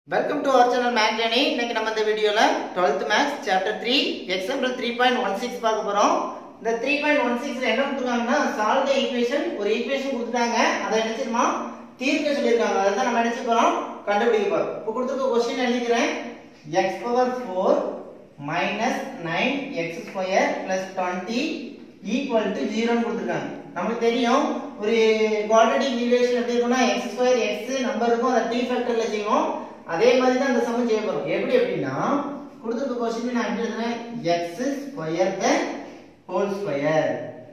welcome to our channel math journey இன்னைக்கு நம்ம இந்த வீடியோவில் twelfth maths chapter three example three point one six பார்க்க போகிறோம் இந்த த்ரீ பாயிண்ட் ஒன் சிக்ஸில் என்ன கொடுத்துருக்காங்கன்னா சால்வ் த ஈக்குவேஷன் ஒரு ஈக்குவேஷன் கொடுத்துட்டாங்க அதை என்ன செய்யணுமா தீர்க்க சொல்லியிருக்காங்க அதை தான் நம்ம என்ன செய்ய போகிறோம் கண்டுபிடிக்க போகிறோம் இப்போ கொடுத்துருக்க கொஸ்டின் எழுதிக்கிறேன் x power four minus nine x square plus twenty equal to ஜீரோன்னு கொடுத்துருக்காங்க நமக்கு தெரியும் ஒரு குவாட்ரேட்டிக் ஈக்குவேஷன் எப்படி இருக்கும்னா எக்ஸ் ஸ்கொயர் எக்ஸ் நம்பர் இருக்கும் அதை டி ஃபேக்டர்ல செய்வோம் அதே மாதிரி தான் அந்த சமம் செய்ய போறோம் எப்படி அப்படின்னா கொடுத்துருக்க கொஸ்டின் நான் எப்படி எழுதுறேன் x square the whole square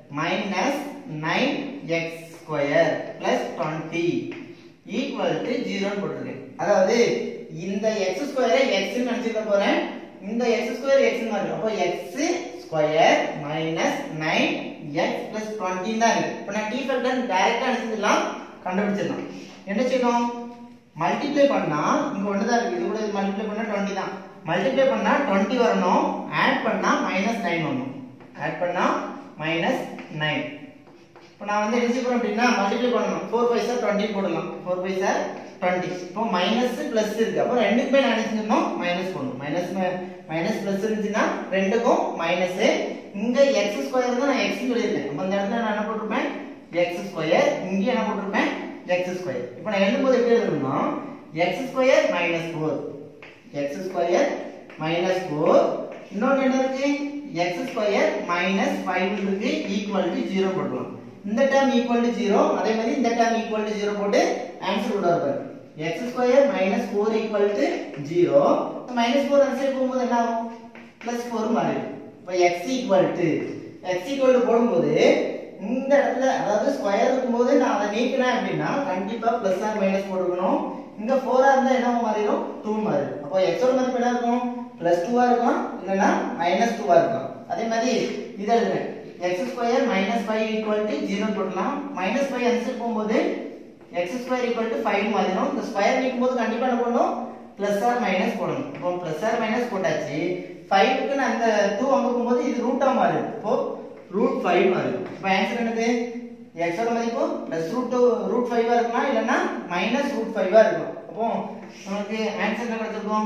minus nine x square plus twenty equal to ஜீரோன்னு போட்டிருக்கேன் அதாவது இந்த எக்ஸ் ஸ்கொயரை எக்ஸ் நினைச்சுக்க போறேன் இந்த எக்ஸ் ஸ்கொயர் எக்ஸ் மாதிரி அப்போ x square minus nine x plus twenty தான் இருக்கு இப்போ நான் டி ஃபேக்டர் டைரக்டா அனுப்பிச்சிடலாம் கண்டுபிடிச்சிடலாம் என்ன செய்யணும் மல்டிப்ளை பண்ணா இங்க ஒன்று தான் இருக்கு இது கூட மல்டிப்ளை பண்ணா டுவெண்ட்டி தான் மல்டிப்ளை பண்ணா டுவெண்ட்டி வரணும் ஆட் பண்ணா மைனஸ் நைன் வரணும் ஆட் பண்ணா மைனஸ் நைன் இப்போ நான் வந்து என்ன செய்ய போறேன் அப்படின்னா மல்டிப்ளை பண்ணணும் ஃபோர் ஃபைவ் சார் டுவெண்ட்டி போடலாம் ஃபோர் ஃபைவ் சார் டுவெண்ட்டி இப்போ மைனஸ் பிளஸ் இருக்கு அப்போ ரெண்டுக்குமே நான் நினைச்சிருந்தோம் மைனஸ் போடணும் மைனஸ் மைனஸ் பிளஸ் இருந்துச்சுன்னா ரெண்டுக்கும் மைனஸ் இங்க எக்ஸ் ஸ்கொயர் தான் நான் எக்ஸ் சொல்லியிருக்கேன் அப்போ அந்த இடத்துல நான் என்ன போட்டிருப்பேன் எக்ஸ் ஸ்கொயர் இங்கே என்ன போட்டிருப்பேன் எக்ஸ் ஸ்கொயர் இப்போ நான் எழுதும்போது எப்படி எழுதணும்னா x square minus four x square minus four இன்னொன்று என்ன இருக்கு எக்ஸ் ஸ்கொயர் மைனஸ் ஃபைவ் இருக்கு ஈக்குவல் டு ஜீரோ போட்டுக்கலாம் இந்த டேர்ம் ஈக்குவல் டு ஜீரோ அதே மாதிரி இந்த டேர்ம் ஈக்குவல் டு ஜீரோ போட்டு ஆன்சர் கொண்டு வரப்பாரு x square minus four equal to zero minus four answer போகும்போது என்ன ஆகும் பிளஸ் ஃபோர் மாறிடும் இப்போ x equal to x equal to போடும்போது இந்த இடத்துல அதாவது ஸ்கொயர் இருக்கும்போது நான் அதை நீக்கினேன் அப்படின்னா கண்டிப்பா பிளஸ் ஆர் மைனஸ் போட்டுக்கணும் இங்க ஃபோரா இருந்தா என்ன மாறிடும் டூ மாறிடும் அப்போ எக்ஸோட மதிப்பு என்ன இருக்கும் பிளஸ் டூவா இருக்கும் இல்லைன்னா மைனஸ் டூவா இருக்கும் அதே மாதிரி இதை எழுதுறேன் x square minus five equal to zero போடலாம் மைனஸ் ஃபைவ் ஆன்சர் போகும்போது x square equal to five மாறிடும் இந்த ஸ்கொயர் நீக்கும் போது கண்டிப்பா என்ன பண்ணணும் பிளஸ் ஆர் மைனஸ் போடணும் இப்போ பிளஸ் ஆர் மைனஸ் போட்டாச்சு ஃபைவ்க்கு நான் அந்த டூ அங்க போகும்போது இது ரூட்டா மாறுது இப்போ ரூட் ஃபைவ் மாறுது இப்போ ஆன்சர் என்னது எக்ஸோட மதிப்பு பிளஸ் ரூட் ரூட் ஃபைவா இருக்கலாம் இல்லைன்னா மைனஸ் ரூட் ஃபைவா இருக்கும் அப்போ நமக்கு ஆன்சர் என்ன கிடைச்சிருக்கும்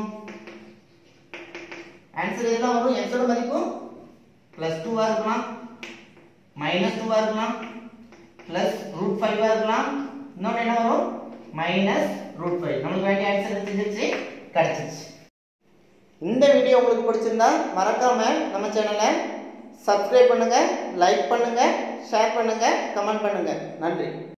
ஆன்சர் எல்லாம் வரும் எக்ஸோட மதிப்பு பிளஸ் டூவா இருக்கலாம் மைனஸ் டூவா இருக்கலாம் பிளஸ் ரூட் ஃபைவா இருக்கலாம் இன்னொன்று என்ன வரும் மைனஸ் ரூட் ஃபைவ் நம்மளுக்கு வேண்டிய ஆன்சர் தெரிஞ்சிருச்சு கிடைச்சிருச்சு இந்த வீடியோ உங்களுக்கு பிடிச்சிருந்தா மறக்காம நம்ம சேனலை சப்ஸ்கிரைப் பண்ணுங்க லைக் பண்ணுங்க ஷேர் பண்ணுங்க கமெண்ட் பண்ணுங்க நன்றி